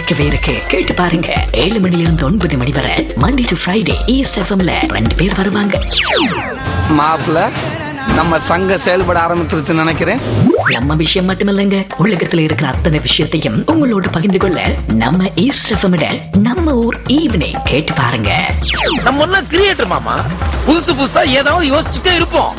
இருக்கவே இருக்கு கேட்டு பாருங்க ஏழு மணில இருந்து ஒன்பது மணி வரை மண்டே டு ஃப்ரைடே ஈஸ்ட் எஃப்எம்ல ரெண்டு பேர் வருவாங்க மாப்பிள்ள நம்ம சங்கம் செயல்பட ஆரம்பிச்சிருச்சுன்னு நினைக்கிறேன் நம்ம விஷயம் மட்டுமில்லைங்க உலகத்துல இருக்கிற அத்தனை விஷயத்தையும் உங்களோட பகிர்ந்து கொள்ள நம்ம ஈஸ்ட் எஃப்எம் நம்ம ஊர் ஈவினிங் கேட்டு பாருங்க நம்ம எல்லாம் கிரியேட்டர் மாமா புதுசு புதுசா ஏதாவது யோசிச்சுட்டே இருப்போம்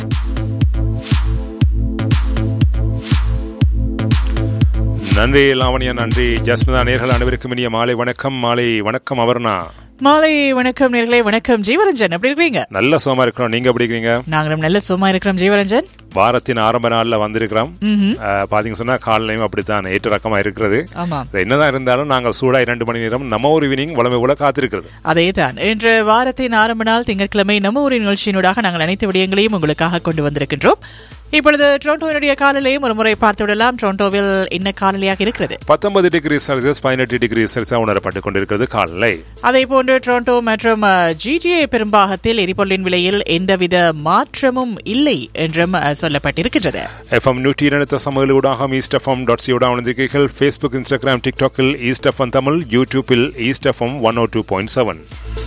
நன்றி லாவணியா நன்றி ஜஸ்மிதா நேர்கள் அனைவருக்கும் இனிய மாலை வணக்கம் மாலை வணக்கம் அவர்னா மாலை வணக்கம் நேர்களே வணக்கம் ஜீவரஞ்சன் எப்படி இருக்கீங்க நல்ல சுகமா இருக்கிறோம் நீங்க எப்படி இருக்கீங்க நாங்களும் நல்ல சும்மா இருக்கிறோம் ஜீவரஞ்சன் வாரத்தின் ஆரம்ப நாள்ல வந்திருக்கிறோம் ம்ஹும். அஹ், பாத்தீங்க சொன்னா காலையிலும் அப்படித்தான் ஏற்ற ரக்கமா இருக்கிறது ஆமா இது என்னதான் இருந்தாலும் நாங்கள் சூடா இரண்டு மணி நேரம் நம்ம ஒரு ஈவினிங் வளமை போல காத்திருக்கிறது அதேதான் இன்று வாரத்தின் ஆரம்ப நாள் திங்கட்கிழமை நம்ம ஊரின் நிகழ்ச்சியினூடாக நாங்கள் அனைத்து விடயங்களையும் உங்களுக்காக கொண்டு வந்திருக்கின்றோம் இப்பொழுது டொரண்டோவினுடைய காலநிலையும் ஒரு முறை பார்த்து விடலாம் டொரண்டோவில் என்ன காலநிலையாக இருக்கிறது பத்தொன்பது டிகிரி செல்சியஸ் பதினெட்டு டிகிரி செல்சியஸ் உணரப்பட்டுக் கொண்டிருக்கிறது காலை அதே போன்று டொரண்டோ மற்றும் ஜிடிஏ பெரும்பாகத்தில் எரிபொருளின் விலையில் எந்தவித மாற்றமும் இல்லை என்றும் அஹ், சொல்லப்பட்டிருக்கின்றது எஃப்எம் நூற்றி இரண்டு சமூக ஈஸ்ட் எஃப்எம் டாட் சியோடா உணர்ந்திருக்கீர்கள் ஃபேஸ்புக் இன்ஸ்டாகிராம் டிக்டாக்கில் ஈஸ்ட் எஃப்எம் தமிழ் யூடியூப்பில் East FM one O two point seven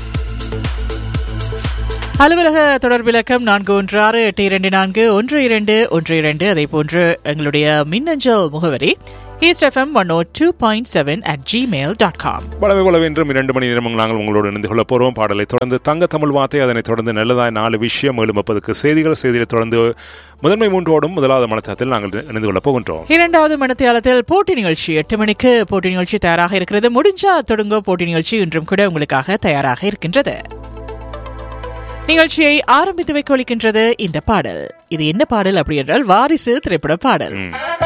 அலுவலக தொடர்பிலக்கம் நான்கு ஒன்று ஆறு எட்டு இரண்டு நான்கு ஒன்று இரண்டு ஒன்று இரண்டு அதே போன்று எங்களுடைய மின்னஞ்சல் முகவரி East FM one O two point seven at Gmail dot com பலவை பலவென்றும் இரண்டு மணி நேரம் நாங்கள் உங்களோடு இணைந்து கொள்ள போறோம் பாடலை தொடர்ந்து தங்க தமிழ் வார்த்தை அதனைத் தொடர்ந்து நல்லதாய் நாலு விஷயம் ஏழு முப்பதுக்கு செய்திகள் செய்தியை தொடர்ந்து முதன்மை மூன்றோடும் முதலாவது மனத்தத்தில் நாங்கள் இணைந்து கொள்ளப் போகின்றோம் இரண்டாவது மணித்தியாலத்தில் போட்டி நிகழ்ச்சி எட்டு மணிக்கு போட்டி நிகழ்ச்சி தயாராக இருக்கிறது முடிஞ்சா தொடங்க போட்டி நிகழ்ச்சி இன்றும் கூட உங்களுக்காக தயாராக இருக்கின்றது நிகழ்ச்சியை ஆரம்பித்து வைக்க ஒலிக்கின்றது இந்த பாடல் இது என்ன பாடல் அப்படி என்றால் வாரிசு திரைப்பட பாடல் ம்.